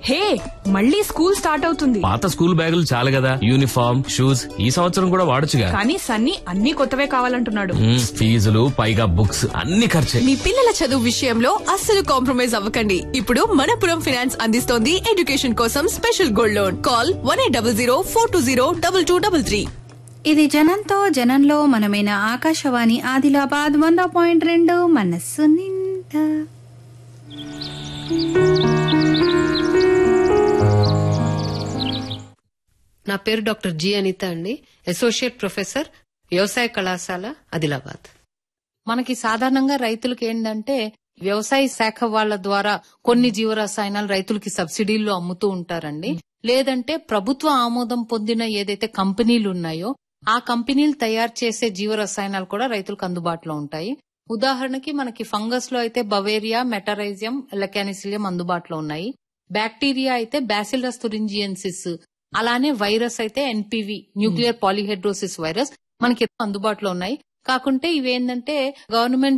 హే మళ్ళీ school start అవుతుంది పాత స్కూల్ బ్యాగులు చాలు కదా యూనిఫామ్ షూస్ ఈ సంవత్సరం కూడా వాడొచ్చుగా కానీ సన్నీ అన్ని కొత్తవే కావాలంటున్నాడు మ్మ్, ఫీజులు పైగా బుక్స్ అన్ని ఖర్చే మీ పిల్లల చదువు విషయంలో అస్సలు కాంప్రమైజ్ అవ్వకండి ఇప్పుడు మనపురం ఫైనాన్స్ అందిస్తోంది ఎడ్యుకేషన్ కోసం special gold loan call one eight double zero four two zero double two double three ఇది జనంతో జనంలో మనమైన ఆకాశవాణి ఆదిలాబాద్ వంద పాయింట్ రెండు మనస్సు నిండా నా పేరు డాక్టర్ జి అనిత అండి అసోసియేట్ ప్రొఫెసర్ వ్యవసాయ కళాశాల ఆదిలాబాద్ మనకి సాధారణంగా రైతులకు ఏంటంటే వ్యవసాయ శాఖ వాళ్ళ ద్వారా కొన్ని జీవరసాయనాలు రైతులకి సబ్సిడీల్లో అమ్ముతూ ఉంటారండి లేదంటే ప్రభుత్వ ఆమోదం పొందిన ఏదైతే కంపెనీలు ఉన్నాయో ఆ కంపెనీలు తయారు చేసే జీవరసాయనాలు కూడా రైతులకు అందుబాటులో ఉంటాయి ఉదాహరణకి మనకి ఫంగస్ లో అయితే బవేరియా మెటరైజియం లెకానిసిలియం అందుబాటులో ఉన్నాయి బ్యాక్టీరియా అయితే బ్యాసిలస్ తురింజియన్సిస్ అలానే వైరస్ అయితే ఎన్పివి న్యూక్లియర్ పాలిహెడ్రోసిస్ వైరస్ మనకి అందుబాటులో ఉన్నాయి కాకుంటే ఇవేంటంటే గవర్నమెంట్